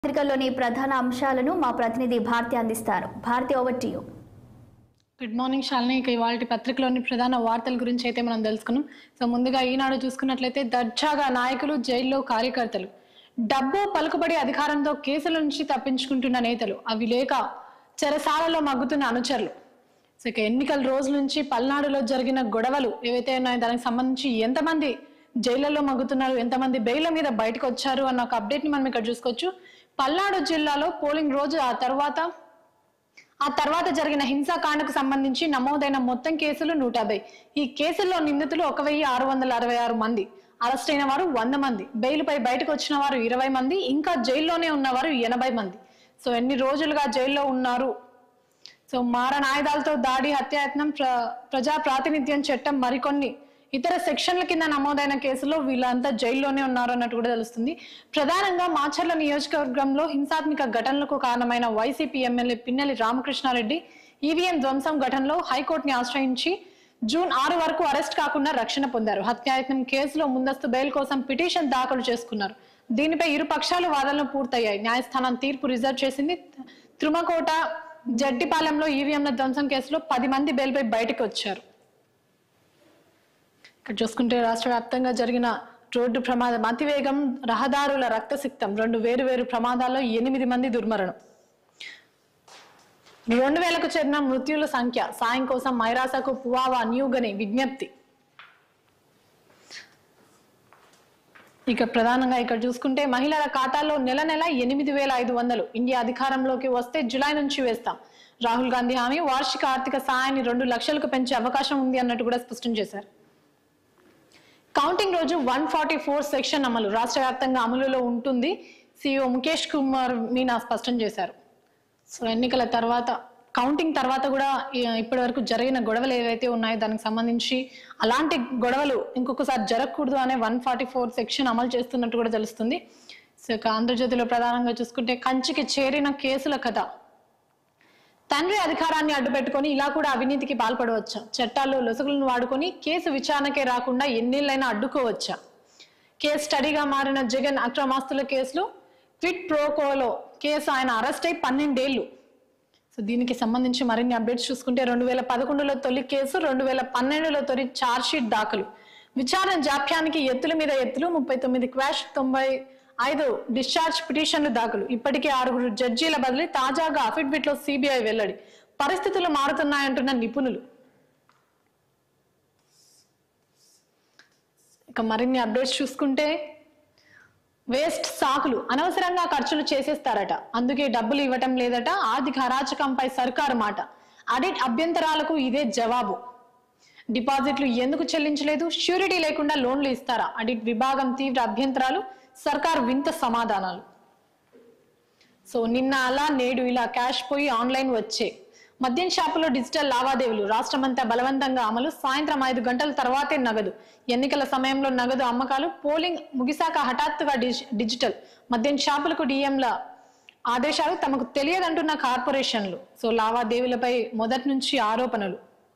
పత్రికల్లోని ప్రధాన అంశాలను మా ప్రతినిధి భారతి అందిస్తారు Bharathi over to you good morning Shalini ఇక ఇవాళ పత్రికలోని ప్రధాన వార్తల గురించి అయితే మనం తెలుసుకున్నాం సో ముందుగా ఈనాడు చూసుకున్నట్లయితే దర్జాగా నాయకులు జైల్లో కార్యకర్తలు డబ్బు పలుకుబడి అధికారంతో కేసుల నుంచి తప్పించుకుంటున్న నేతలు అవి లేక చెరసాలలో మగ్గుతున్న అనుచరులు సో ఇక ఎన్నికల రోజు నుంచి పల్నాడులో జరిగిన గొడవలు ఏవైతే ఉన్నాయో దానికి సంబంధించి ఎంతమంది జైళ్లలో మగ్గుతున్నారు ఎంతమంది బెయిల మీద బయటకు వచ్చారు అన్న ఒక అప్డేట్ ని మనం ఇక్కడ చూసుకోవచ్చు పల్నాడు జిల్లాలో పోలింగ్ రోజు ఆ తర్వాత ఆ తర్వాత జరిగిన హింసాకాండకు సంబంధించి నమోదైన మొత్తం కేసులు నూట యాభై ఈ కేసుల్లో నిందితులు ఒక వెయ్యి ఆరు వందల అరవై ఆరు మంది అరెస్ట్ అయిన వారు వంద మంది బెయిల్పై బయటకు వచ్చిన వారు ఇరవై మంది ఇంకా జైల్లోనే ఉన్నవారు ఎనభై మంది సో ఎన్ని రోజులుగా జైల్లో ఉన్నారు సో మారణ ఆయుధాలతో దాడి హత్యాయత్నం ప్ర ప్రజా ప్రాతినిధ్యం చట్టం మరికొన్ని ఇతర సెక్షన్ల కింద నమోదైన కేసులో వీళ్ళంతా జైల్లోనే ఉన్నారు అన్నట్టు కూడా తెలుస్తుంది ప్రధానంగా మాచర్ల నియోజకవర్గంలో హింసాత్మక ఘటనలకు కారణమైన వైసీపీ ఎమ్మెల్యే పిన్నెల్లి రామకృష్ణారెడ్డి ఈవీఎం ధ్వంసం ఘటనలో హైకోర్టుని ఆశ్రయించి జూన్ ఆరు వరకు అరెస్ట్ కాకుండా రక్షణ పొందారు హత్యాయత్నం కేసులో ముందస్తు బెయిల్ కోసం పిటిషన్ దాఖలు చేసుకున్నారు దీనిపై ఇరు పక్షాలు వాదనలు పూర్తయ్యాయి న్యాయస్థానం తీర్పు రిజర్వ్ చేసింది త్రుమకోట జడ్డిపాలెంలో ఈవీఎంల ధ్వంసం కేసులో పది మంది బెయిల్పై బయటకు వచ్చారు ఇక్కడ చూసుకుంటే రాష్ట్ర వ్యాప్తంగా జరిగిన రోడ్డు ప్రమాదం అతివేగం రహదారుల రక్తసిక్తం రెండు వేరు వేరు ప్రమాదాల్లో ఎనిమిది మంది దుర్మరణం రెండు వేలకు చేరిన మృత్యుల సంఖ్య సాయం కోసం మైరాసకు పువావా న్యూగని విజ్ఞప్తి ఇక ప్రధానంగా ఇక్కడ చూసుకుంటే మహిళల ఖాతాల్లో నెల నెల ఎనిమిది వేల ఐదు వందలు ఇండియా అధికారంలోకి వస్తే జులై నుంచి వేస్తాం రాహుల్ గాంధీ హామీ వార్షిక ఆర్థిక సాయాన్ని రెండు లక్షలకు పెంచే అవకాశం ఉంది అన్నట్టు కూడా స్పష్టం చేశారు కౌంటింగ్ రోజు వన్ ఫార్టీ ఫోర్ సెక్షన్ అమలు రాష్ట్ర వ్యాప్తంగా అమలులో ఉంటుంది సిఇఓ ముఖేష్ కుమార్ మీనా స్పష్టం చేశారు సో ఎన్నికల తర్వాత కౌంటింగ్ తర్వాత కూడా ఈ- ఇప్పటి వరకు జరిగిన గొడవలు ఏవైతే ఉన్నాయో దానికి సంబంధించి అలాంటి గొడవలు ఇంకొకసారి జరగకూడదు అనే వన్ ఫార్టీ ఫోర్ సెక్షన్ అమలు చేస్తున్నట్టు కూడా తెలుస్తుంది సో ఇక ఆంధ్రజ్యోతిలో ప్రధానంగా చూసుకుంటే కంచికి చేరిన కేసుల కథ తండ్రి అధికారాన్ని అడ్డుపెట్టుకొని ఇలా కూడా అవినీతికి పాల్పడవచ్చా చట్టాల్లో లొసుగులను వాడుకొని కేసు విచారణకే రాకుండా ఎన్నేళ్ళైనా అడ్డుకోవచ్చా కేసు స్టడీగా మారిన జగన్ అక్రమాస్తుల కేసులో క్విట్ ప్రోకోలో కేసు ఆయన అరెస్ట్ అయి పన్నెండేళ్లు సో దీనికి సంబంధించి మరిన్ని అప్డేట్స్ చూసుకుంటే రెండు వేల పదకొండులో తొలి కేసు రెండు వేల పన్నెండులో తొలి ఛార్జ్షీట్ దాఖలు విచారణ జాప్యానికి ఎత్తుల మీద ఎత్తులు ముప్పై తొమ్మిది క్వాష్ తొంభై ఐదు డిశ్చార్జ్ పిటిషన్లు దాఖలు ఇప్పటికే ఆరుగురు జడ్జీల బదిలీ తాజాగా అఫిడవిట్ లో సిబిఐ వెల్లడి పరిస్థితులు మారుతున్నాయంటున్న నిపుణులు ఇక మరిన్ని అప్డేట్స్ చూసుకుంటే వేస్ట్ సాకులు అనవసరంగా ఖర్చులు చేసేస్తారట అందుకే డబ్బులు ఇవ్వటం లేదట ఆర్థిక అరాచకంపై సర్కారు మాట ఆడిట్ అభ్యంతరాలకు ఇదే జవాబు డిపాజిట్లు ఎందుకు చెల్లించలేదు ష్యూరిటీ లేకుండా లోన్లు ఇస్తారా ఆడిట్ విభాగం తీవ్ర అభ్యంతరాలు సర్కార్ వింత సమాధానాలు సో నిన్న అలా నేడు ఇలా క్యాష్ పోయి ఆన్లైన్ వచ్చే మద్యం షాపులో డిజిటల్ లావాదేవీలు రాష్ట్రమంతా బలవంతంగా అమలు సాయంత్రం ఐదు గంటల తర్వాతే నగదు ఎన్నికల సమయంలో నగదు అమ్మకాలు పోలింగ్ ముగిశాక హఠాత్తుగా డిజి- డిజిటల్ మద్యం షాపులకు డిఎంల ఆదేశాలు తమకు తెలియదంటున్న కార్పొరేషన్లు సో లావాదేవీలపై మొదటి నుంచి ఆరోపణలు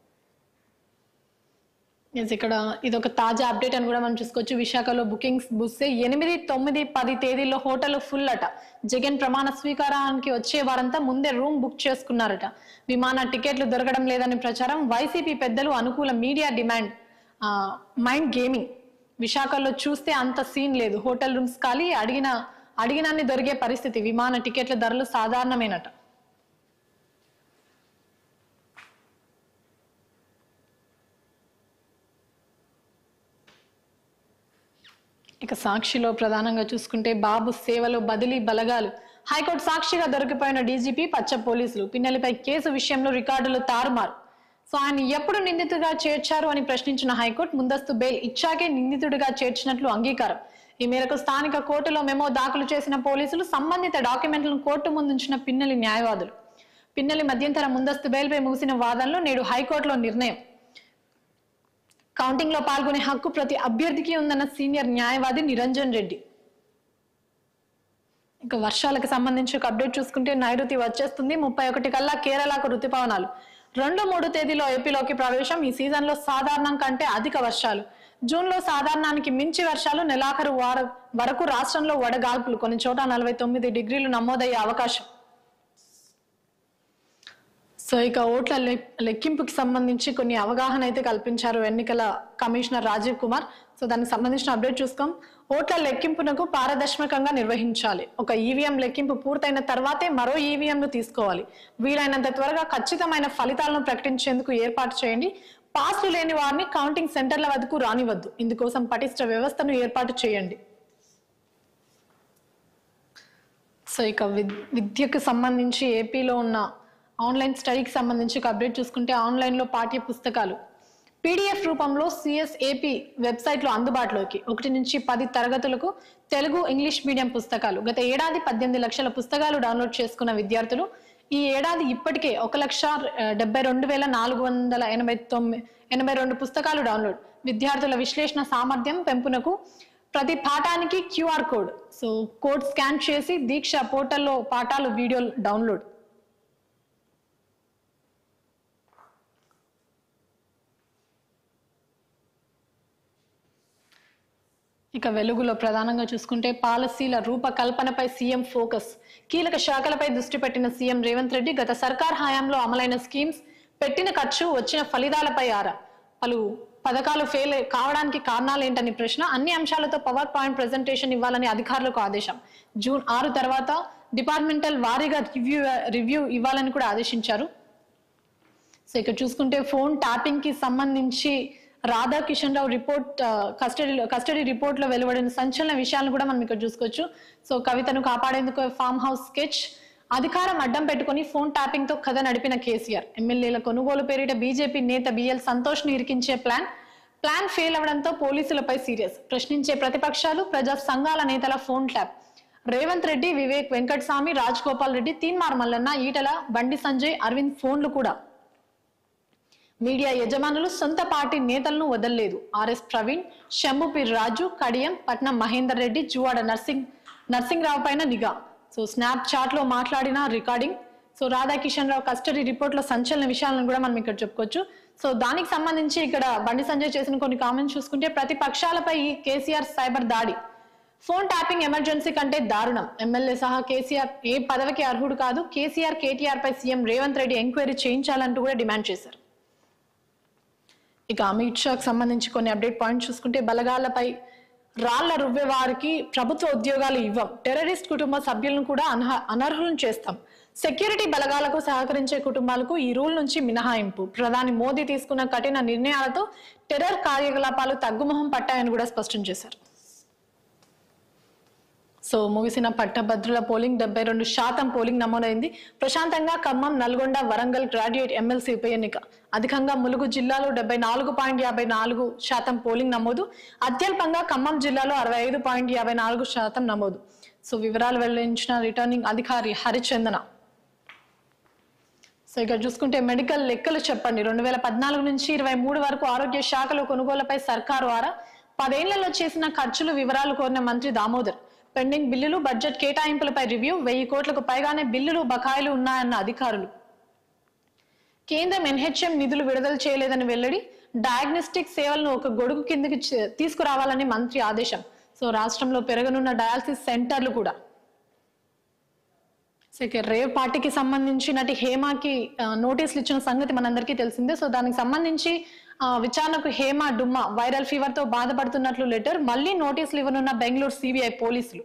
ఎస్ ఇక్కడ ఇది ఒక తాజా అప్డేట్ అని కూడా మనం చూసుకోవచ్చు విశాఖలో బుకింగ్స్ బుస్తే ఎనిమిది తొమ్మిది పది తేదీల్లో హోటల్ ఫుల్ అట జగన్ ప్రమాణ స్వీకారానికి వచ్చే వారంతా ముందే రూమ్ బుక్ చేసుకున్నారట విమాన టికెట్లు దొరకడం లేదని ప్రచారం వైసీపీ పెద్దలు అనుకూల మీడియా డిమాండ్ ఆ, మైండ్ గేమింగ్ విశాఖలో చూస్తే అంత సీన్ లేదు హోటల్ రూమ్స్ ఖాళీ అడిగిన అడిగినన్ని దొరికే పరిస్థితి విమాన టికెట్ల ధరలు సాధారణమేనట ఇక సాక్షిలో ప్రధానంగా చూసుకుంటే బాబు సేవలో బదిలీ బలగాలు హైకోర్టు సాక్షిగా దొరికిపోయిన డీజీపీ పచ్చ పోలీసులు పిన్నెలపై కేసు విషయంలో రికార్డులు తారుమారు సో ఆయన ఎప్పుడు నిందితుడిగా చేర్చారు అని ప్రశ్నించిన హైకోర్టు ముందస్తు బెయిల్ ఇచ్చాకే నిందితుడిగా చేర్చినట్లు అంగీకారం ఈ మేరకు స్థానిక కోర్టులో మెమో దాఖలు చేసిన పోలీసులు సంబంధిత డాక్యుమెంట్లను కోర్టు ముందుంచిన పిన్నెలి న్యాయవాదులు పిన్నెలి మధ్యంతర ముందస్తు బెయిల్పై ముగిసిన వాదనలో నేడు హైకోర్టులో నిర్ణయం కౌంటింగ్ లో పాల్గొనే హక్కు ప్రతి అభ్యర్థికి ఉందన్న సీనియర్ న్యాయవాది నిరంజన్ రెడ్డి ఇంకా వర్షాలకు సంబంధించి ఒక అప్డేట్ చూసుకుంటే నైరుతి వచ్చేస్తుంది ముప్పై ఒకటి కల్లా కేరళకు రుతుపవనాలు రెండు మూడు తేదీలో ఏపీలోకి ప్రవేశం ఈ సీజన్ లో సాధారణం కంటే అధిక వర్షాలు జూన్లో సాధారణానికి మించి వర్షాలు నెలాఖరు వార వరకు రాష్ట్రంలో వడగాల్పులు కొన్ని చోట నలభై తొమ్మిది డిగ్రీలు నమోదయ్యే అవకాశం సో ఇక ఓట్ల లె- లెక్కింపుకి సంబంధించి కొన్ని అవగాహన అయితే కల్పించారు ఎన్నికల కమిషనర్ రాజీవ్ కుమార్ సో దానికి సంబంధించిన అప్డేట్ చూస్తాం ఓట్ల లెక్కింపునకు పారదర్శకంగా నిర్వహించాలి ఒక ఈవీఎం లెక్కింపు పూర్తయిన తర్వాతే మరో ఈవీఎం ను తీసుకోవాలి వీలైనంత త్వరగా ఖచ్చితమైన ఫలితాలను ప్రకటించేందుకు ఏర్పాటు చేయండి పాస్లు లేని వారిని కౌంటింగ్ సెంటర్ల వద్దకు రానివద్దు ఇందుకోసం పటిష్ట వ్యవస్థను ఏర్పాటు చేయండి సో ఇక విద్ విద్యకు సంబంధించి ఏపీలో ఉన్న ఆన్లైన్ స్టడీకి సంబంధించి ఒక అప్డేట్ చూసుకుంటే ఆన్లైన్లో పాఠ్య పుస్తకాలు పీడిఎఫ్ రూపంలో సిఎస్ ఏపీ వెబ్సైట్లో అందుబాటులోకి ఒకటి నుంచి పది తరగతులకు తెలుగు ఇంగ్లీష్ మీడియం పుస్తకాలు గత ఏడాది పద్దెనిమిది లక్షల పుస్తకాలు డౌన్లోడ్ చేసుకున్న విద్యార్థులు ఈ ఏడాది ఇప్పటికే ఒక లక్ష ఆ, డెబ్బై రెండు వేల నాలుగు వందల ఎనభై తొమ్మిది ఎనభై రెండు పుస్తకాలు డౌన్లోడ్ విద్యార్థుల విశ్లేషణ సామర్థ్యం పెంపునకు ప్రతి పాఠానికి QR code so code scan చేసి దీక్ష పోర్టల్లో పాఠాలు వీడియోలు డౌన్లోడ్ ఇక వెలుగులో ప్రధానంగా చూసుకుంటే పాలసీల రూపకల్పనపై సీఎం ఫోకస్ కీలక శాఖలపై దృష్టి పెట్టిన సీఎం రేవంత్ రెడ్డి గత సర్కార్ హయాంలో అమలైన స్కీమ్స్ పెట్టిన ఖర్చు వచ్చిన ఫలితాలపై ఆరా పలు పథకాలు ఫెయిల్ కావడానికి కారణాలు ఏంటని ప్రశ్న అన్ని అంశాలతో పవర్ పాయింట్ ప్రెజెంటేషన్ ఇవ్వాలని అధికారులకు ఆదేశం జూన్ ఆరు తర్వాత డిపార్ట్మెంటల్ వారీగా రివ్యూ రివ్యూ ఇవ్వాలని కూడా ఆదేశించారు సో ఇక్కడ చూసుకుంటే ఫోన్ ట్యాపింగ్ కి సంబంధించి Radhakishan Rao report custody custody report లో వెలువడిన సంచలన విషయాలను కూడా మనం ఇక్కడ చూసుకోవచ్చు సో కవితను కాపాడేందుకు ఫామ్ హౌస్ స్కెచ్ అధికారం అడ్డం పెట్టుకుని ఫోన్ ట్యాపింగ్ తో కథ నడిపిన కేసీఆర్ ఎమ్మెల్యేల కొనుగోలు పేరిట బీజేపీ నేత బిఎల్ సంతోష్ ని ఇరికించే ప్లాన్ ప్లాన్ ఫెయిల్ అవడంతో పోలీసులపై సీరియస్ ప్రశ్నించే ప్రతిపక్షాలు ప్రజా సంఘాల నేతల ఫోన్ ట్యాప్ రేవంత్ రెడ్డి వివేక్ వెంకటస్వామి రాజ్ గోపాల్ రెడ్డి తీన్మార్ మల్లన్న ఈటల బండి సంజయ్ అరవింద్ ఫోన్లు కూడా మీడియా యజమానులు సొంత పార్టీ నేతలను వదలలేదు ఆర్ఎస్ ప్రవీణ్ శంభుపీర్ రాజు కడియం పట్నం మహేందర్ రెడ్డి జువాడ నర్సింగ్ నర్సింగ్రావు పైన నిఘా సో స్నాప్ చాట్ లో మాట్లాడిన recording so Radhakishan Rao custody report లో సంచలన విషయాలను కూడా మనం ఇక్కడ చెప్పుకోవచ్చు సో దానికి సంబంధించి ఇక్కడ బండి సంజయ్ చేసిన కొన్ని కామెంట్స్ చూసుకుంటే ప్రతిపక్షాలపై ఈ కేసీఆర్ సైబర్ దాడి ఫోన్ ట్యాపింగ్ ఎమర్జెన్సీ కంటే దారుణం ఎమ్మెల్యే సహా కేసీఆర్ ఏ పదవికి అర్హుడు కాదు కేసీఆర్ కేటీఆర్ పై సీఎం రేవంత్ రెడ్డి ఎంక్వైరీ చేయించాలంటూ కూడా డిమాండ్ చేశారు ఇక అమిత్ షాకు సంబంధించి కొన్ని అప్డేట్ పాయింట్స్ చూసుకుంటే బలగాలపై రాళ్ల రువ్వే వారికి ప్రభుత్వ ఉద్యోగాలు ఇవ్వం టెర్రరిస్ట్ కుటుంబ సభ్యులను కూడా అనహ అనర్హులను చేస్తాం సెక్యూరిటీ బలగాలకు సహకరించే కుటుంబాలకు ఈ రూల్ నుంచి మినహాయింపు ప్రధాని మోదీ తీసుకున్న కఠిన నిర్ణయాలతో టెర్రర్ కార్యకలాపాలు తగ్గుముఖం పట్టాయని కూడా స్పష్టం చేశారు సో ముగిసిన పట్టభద్రుల పోలింగ్ డెబ్బై రెండు శాతం పోలింగ్ నమోదైంది ప్రశాంతంగా ఖమ్మం నల్గొండ వరంగల్ గ్రాడ్యుయేట్ ఎమ్మెల్సీ ఉప ఎన్నిక అధికంగా ములుగు జిల్లాలో డెబ్బై నాలుగు పాయింట్ యాభై నాలుగు శాతం పోలింగ్ నమోదు అత్యల్పంగా ఖమ్మం జిల్లాలో అరవై ఐదు పాయింట్ యాభై నాలుగు శాతం నమోదు సో వివరాలు వెల్లడించిన రిటర్నింగ్ అధికారి హరిచందన సో ఇక్కడ చూసుకుంటే మెడికల్ లెక్కలు చెప్పండి రెండు వేల పద్నాలుగు నుంచి ఇరవై మూడు వరకు ఆరోగ్య శాఖలో కొనుగోలుపై సర్కారు వారా పదేళ్లలో చేసిన ఖర్చులు వివరాలు కోరిన మంత్రి దామోదర్ పెండింగ్ బిల్లులు బడ్జెట్ కేటాయింపులపై రివ్యూ వెయ్యి కోట్లకు పైగానే బిల్లులు బకాయిలు ఉన్నాయన్న అధికారులు కేంద్రం ఎన్హెచ్ఎం నిధులు విడుదల చేయలేదని వెల్లడి డయాగ్నోస్టిక్ సేవలను ఒక గొడుగు కిందకి చే- తీసుకురావాలని మంత్రి ఆదేశం సో రాష్ట్రంలో పెరగనున్న డయాలసిస్ సెంటర్లు కూడా సో ఇక రేవ్ పార్టీకి సంబంధించి నటి హేమకి ఆ, నోటీసులు ఇచ్చిన సంగతి మనందరికీ తెలిసిందే సో దానికి సంబంధించి ఆ, విచారణకు హేమ డుమ్మ వైరల్ ఫీవర్ తో బాధపడుతున్నట్లు లెటర్ మళ్ళీ నోటీసులు ఇవ్వనున్న బెంగళూరు సిబిఐ పోలీసులు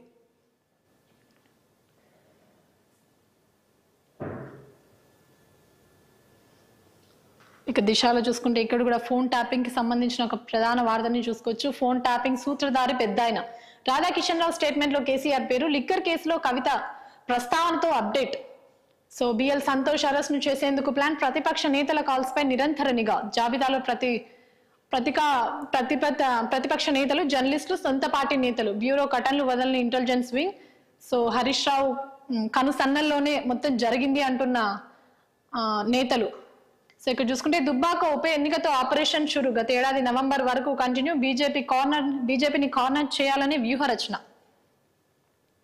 ఇక దిశలో చూసుకుంటే ఇక్కడ కూడా ఫోన్ ట్యాపింగ్ కి సంబంధించిన ఒక ప్రధాన వార్తని చూసుకోవచ్చు ఫోన్ ట్యాపింగ్ సూత్రధారి పెద్ద ఆయన రాధాకిషన్ రావు స్టేట్మెంట్ లో కేసీఆర్ పేరు లిక్కర్ కేసులో కవిత ప్రస్తావనతో update so B L Santosh arrest ను చేసేందుకు ప్లాన్ ప్రతిపక్ష నేతల కాల్స్ పై నిరంతర నిఘా జాబితాలో ప్రతి ప్రతికా ప్రతిపత ప్రతిపక్ష నేతలు జర్నలిస్టులు సొంత పార్టీ నేతలు బ్యూరో కటన్లు వదలని intelligence wing so Harish Rao ఉమ్, కనుసన్నల్లోనే మొత్తం జరిగింది అంటున్న ఆ, నేతలు సో ఇక్కడ చూసుకుంటే దుబ్బాక ఉప ఎన్నికతో ఆపరేషన్ షురు గత ఏడాది నవంబర్ వరకు కంటిన్యూ బీజేపీ కార్నర్ బీజేపీని కార్నర్ చేయాలనే వ్యూహ రచన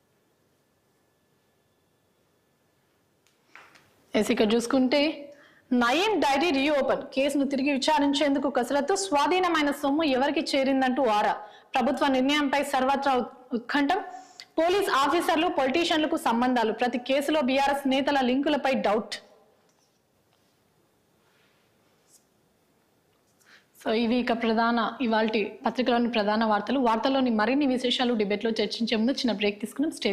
ఎస్ ఇక్కడ చూసుకుంటే నయీం డైరీ రీఓపెన్ కేసును తిరిగి విచారించేందుకు కసరత్తు స్వాధీనమైన సొమ్ము ఎవరికి చేరిందంటూ ఆరా ప్రభుత్వ నిర్ణయంపై సర్వత్రా ఉత్- ఉత్కంఠం పోలీస్ ఆఫీసర్లు పొలిటీషియన్లకు సంబంధాలు ప్రతి కేసులో బీఆర్ఎస్ నేతల లింకులపై డౌట్ సో ఇవి ఇక ప్రధాన ఇవాల్టి పత్రికలోని ప్రధాన వార్తలు వార్తల్లోని మరిన్ని విశేషాలు డిబేట్లో చర్చించే ముందు చిన్న బ్రేక్ తీసుకున్నాం స్టే